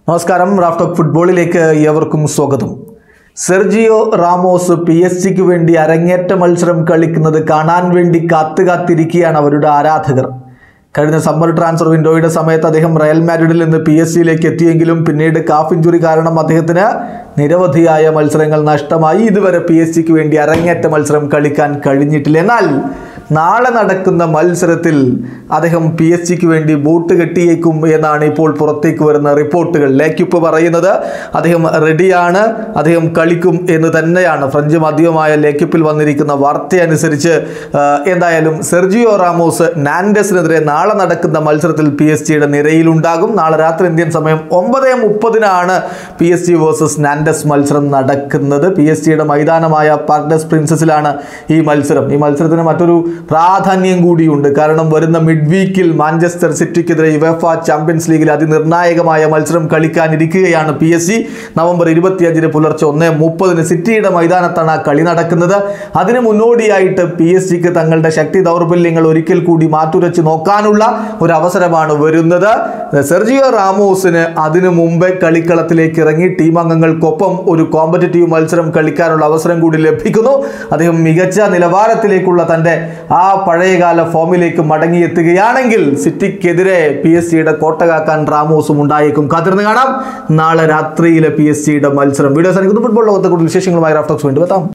നമസ്കാരം റാഫ്റ്റോക്ക് ഫുട്ബോളിലേക്ക് ഏവർക്കും സ്വാഗതം സെർജിയോ റാമോസ് പി എസ് സിക്ക് വേണ്ടി അരങ്ങേറ്റ മത്സരം കളിക്കുന്നത് കാണാൻ വേണ്ടി കാത്തു കാത്തിരിക്കുകയാണ് അവരുടെ ആരാധകർ കഴിഞ്ഞ സമ്മർ ട്രാൻസ്ഫർ വിൻഡോയുടെ സമയത്ത് അദ്ദേഹം റയൽ മാഡ്രിഡിൽ നിന്ന് പി എസ് സിയിലേക്ക് എത്തിയെങ്കിലും പിന്നീട് കാഫ് ഇഞ്ചുറി കാരണം അദ്ദേഹത്തിന് നിരവധിയായ മത്സരങ്ങൾ നഷ്ടമായി ഇതുവരെ പി എസ് സിക്ക് വേണ്ടി അരങ്ങേറ്റ മത്സരം കളിക്കാൻ കഴിഞ്ഞിട്ടില്ല എന്നാൽ നാളെ നടക്കുന്ന മത്സരത്തിൽ അദ്ദേഹം പി എസ് സിക്ക് വേണ്ടി ബൂട്ട് കെട്ടിയേക്കും എന്നാണ് ഇപ്പോൾ പുറത്തേക്ക് വരുന്ന റിപ്പോർട്ടുകൾ ലേക്കിപ്പ് പറയുന്നത് അദ്ദേഹം റെഡിയാണ് അദ്ദേഹം കളിക്കും എന്ന് തന്നെയാണ് ഫ്രഞ്ച് മാധ്യമമായ ലേക്കിപ്പിൽ വന്നിരിക്കുന്ന വാർത്തയനുസരിച്ച് ആ, എന്തായാലും സെർജിയോ റാമോസ് നാൻഡസിനെതിരെ നാളെ നടക്കുന്ന മത്സരത്തിൽ പി എസ് ജിയുടെ നിരയിലുണ്ടാകും നാളെ രാത്രി ഇന്ത്യൻ സമയം ഒമ്പത് മുപ്പതിനാണ് P S G versus Nantes മത്സരം നടക്കുന്നത് പി എസ് ജിയുടെ മൈതാനമായ പാർഡസ് പ്രിൻസസിലാണ് ഈ മത്സരം ഈ മത്സരത്തിന് മറ്റൊരു പ്രാധാന്യം കൂടിയുണ്ട് കാരണം വരുന്ന മിഡ് വീക്കിൽ മാഞ്ചസ്റ്റർ സിറ്റിക്കെതിരെ യുവേഫ ചാമ്പ്യൻസ് ലീഗിൽ അതിനിർണായകമായ മത്സരം കളിക്കാനിരിക്കുകയാണ് പി എസ് ജി നവംബർ ഇരുപത്തിയഞ്ചിന് പുലർച്ചെ ഒന്ന് മുപ്പതിന് സിറ്റിയുടെ മൈതാനത്താണ് ആ കളി നടക്കുന്നത് അതിന് മുന്നോടിയായിട്ട് പി എസ് ജിക്ക് തങ്ങളുടെ ശക്തി ദൗർബല്യങ്ങൾ ഒരിക്കൽ കൂടി മാറ്റുരച്ച് നോക്കാനുള്ള ഒരു അവസരമാണ് വരുന്നത് സെർജിയോ റാമോസിന് അതിനു മുമ്പേ കളിക്കളത്തിലേക്ക് ഇറങ്ങി ടീം അംഗങ്ങൾക്കൊപ്പം ഒരു കോമ്പറ്റീറ്റീവ് മത്സരം കളിക്കാനുള്ള അവസരം കൂടി ലഭിക്കുന്നു അദ്ദേഹം മികച്ച നിലവാരത്തിലേക്കുള്ള തൻ്റെ ആ പഴയകാല ഫോമിലേക്ക് മടങ്ങിയെത്തുകയാണെങ്കിൽ സിറ്റിക്കെതിരെ പി എസ് സിയുടെ കോട്ട കാക്കാൻ റാമോസും ഉണ്ടായേക്കും കാത്തിരുന്ന് കാണാം നാളെ രാത്രിയിലെ പി എസ് സിയുടെ മത്സരം വീഡിയോ സാധിക്കുന്നു ഫുട്ബോൾ ലോകത്തെ കൂടുതൽ വിശേഷങ്ങളുമായി റാഫ്റ്റോക്സ് വേണ്ടി എത്താം